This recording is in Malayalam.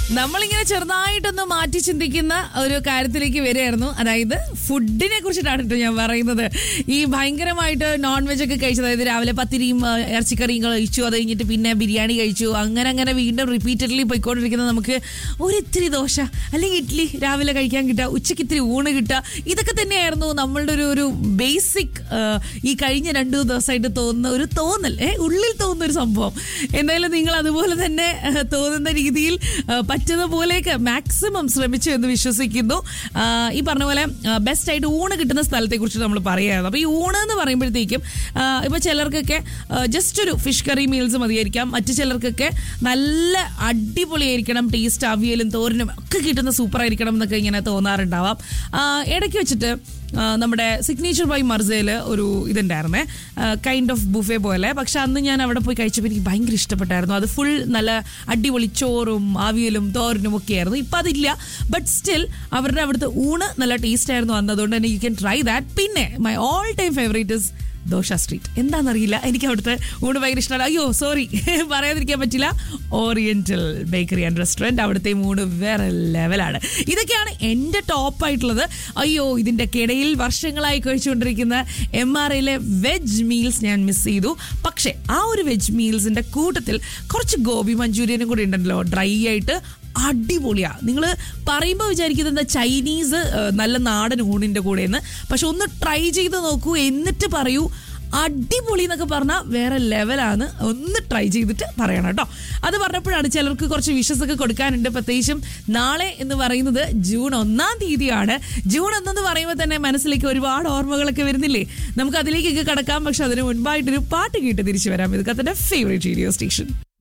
നമ്മളിങ്ങനെ ചെറുതായിട്ടൊന്ന് മാറ്റി ചിന്തിക്കുന്ന ഒരു കാര്യത്തിലേക്ക് വരികയായിരുന്നു അതായത് ഫുഡിനെ കുറിച്ചിട്ടാണ് കേട്ടോ ഞാൻ പറയുന്നത് ഈ ഭയങ്കരമായിട്ട് നോൺ വെജ് ഒക്കെ കഴിച്ചു അതായത് രാവിലെ പത്തിരിയും ആ, ഇറച്ചിക്കറിയും കഴിച്ചു അത് കഴിഞ്ഞിട്ട് പിന്നെ ബിരിയാണി കഴിച്ചു അങ്ങനെ അങ്ങനെ വീണ്ടും റിപ്പീറ്റഡ്ലി പോയിക്കൊണ്ടിരിക്കുന്ന നമുക്ക് ഒരു ഇത്തിരി ദോശ അല്ലെങ്കിൽ ഇഡ്ഡലി രാവിലെ കഴിക്കാൻ കിട്ടുക ഉച്ചയ്ക്ക് ഇത്തിരി ഊണ് കിട്ടുക ഇതൊക്കെ തന്നെയായിരുന്നു നമ്മളുടെ ഒരു ഒരു ബേസിക് ഈ കഴിഞ്ഞ രണ്ടു ദിവസമായിട്ട് തോന്നുന്ന ഒരു തോന്നൽ ഏ ഉള്ളിൽ തോന്നുന്ന ഒരു സംഭവം എന്തായാലും നിങ്ങൾ അതുപോലെ തന്നെ ആ, തോന്നുന്ന രീതിയിൽ ആ, പറ്റുന്ന പോലെയൊക്കെ മാക്സിമം ശ്രമിച്ചു എന്ന് വിശ്വസിക്കുന്നു ആ, ഈ പറഞ്ഞ പോലെ ബെസ്റ്റ് ആയിട്ട് ഊണ് കിട്ടുന്ന സ്ഥലത്തെ കുറിച്ച് നമ്മൾ പറയായിരുന്നു അപ്പോൾ ഈ ഊണ് എന്ന് പറയുമ്പോഴത്തേക്കും ഇപ്പോൾ ചിലർക്കൊക്കെ ജസ്റ്റ് ഒരു ഫിഷ് കറി മീൽസ് മതിയായിരിക്കാം മറ്റു ചിലർക്കൊക്കെ നല്ല അടിപൊളിയായിരിക്കണം ടേസ്റ്റ് അവിയലും തോരനും ഒക്കെ കിട്ടുന്ന സൂപ്പർ ആയിരിക്കണം എന്നൊക്കെ ഇങ്ങനെ തോന്നാറുണ്ടാവാം ആ, ഇടയ്ക്ക് വെച്ചിട്ട് ആ, നമ്മുടെ സിഗ്നേച്ചർ ബൈ മർസയിൽ ഒരു ഇതുണ്ടായിരുന്നേ കൈൻഡ് ഓഫ് ബുഫേ പോലെ പക്ഷെ അന്ന് ഞാൻ അവിടെ പോയി കഴിച്ചപ്പോൾ എനിക്ക് ഭയങ്കര ഇഷ്ടപ്പെട്ടായിരുന്നു അത് ഫുൾ നല്ല അടിപൊളി ചോറും ആവിയലും തോരനും ഒക്കെ ആയിരുന്നു ഇപ്പം അതില്ല ബട്ട് സ്റ്റിൽ അവരുടെ അവിടുത്തെ ഊണ് നല്ല ടേസ്റ്റ് ആയിരുന്നു അന്ന് അതുകൊണ്ട് തന്നെ യു ക്യാൻ ട്രൈ ദാറ്റ് പിന്നെ my all time favourite is dosa street എന്താണെന്നറിയില്ല എനിക്ക് അവിടുത്തെ ഊണ് ഭയങ്കര ഇഷ്ടമാണ് അയ്യോ സോറി പറയാതിരിക്കാൻ പറ്റില്ല ഓറിയന്റൽ ബേക്കറി ആൻഡ് റെസ്റ്റോറൻറ്റ് അവിടുത്തെ ഊണ് വേറെ ലെവലാണ് ഇതൊക്കെയാണ് എൻ്റെ ടോപ്പായിട്ടുള്ളത് അയ്യോ ഇതിൻ്റെ കിടയിൽ വർഷങ്ങളായി കഴിച്ചുകൊണ്ടിരിക്കുന്ന എം ആർ ഐയിലെ വെജ് മീൽസ് ഞാൻ മിസ് ചെയ്തു പക്ഷേ ആ ഒരു വെജ് മീൽസിൻ്റെ കൂട്ടത്തിൽ കുറച്ച് ഗോബി മഞ്ചൂരിയനും കൂടി ഉണ്ടല്ലോ ഡ്രൈ ആയിട്ട് അടിപൊളിയാ നിങ്ങൾ പറയുമ്പോൾ വിചാരിക്കുന്നത് എന്താ ചൈനീസ് ആ, നല്ല നാടൻ ഊണിന്റെ കൂടെയെന്ന് പക്ഷെ ഒന്ന് ട്രൈ ചെയ്ത് നോക്കൂ എന്നിട്ട് പറയൂ അടിപൊളി എന്നൊക്കെ പറഞ്ഞാൽ വേറെ ലെവലാണ് ഒന്ന് ട്രൈ ചെയ്തിട്ട് പറയണം കേട്ടോ അത് പറഞ്ഞപ്പോഴാണ് ചിലർക്ക് കുറച്ച് വിഷസ് ഒക്കെ കൊടുക്കാനുണ്ട് പ്രത്യേകിച്ചും നാളെ എന്ന് പറയുന്നത് ജൂൺ ഒന്നാം തീയതിയാണ് ജൂൺ ഒന്നെന്ന് പറയുമ്പോൾ തന്നെ മനസ്സിലേക്ക് ഒരുപാട് ഓർമ്മകളൊക്കെ വരുന്നില്ലേ നമുക്ക് അതിലേക്കൊക്കെ കടക്കാം പക്ഷെ അതിന് മുൻപായിട്ടൊരു പാട്ട് കേട്ട് തിരിച്ചു വരാം ഇതൊക്കെ തന്നെ ഫേവറേറ്റ് റേഡിയോ സ്റ്റേഷൻ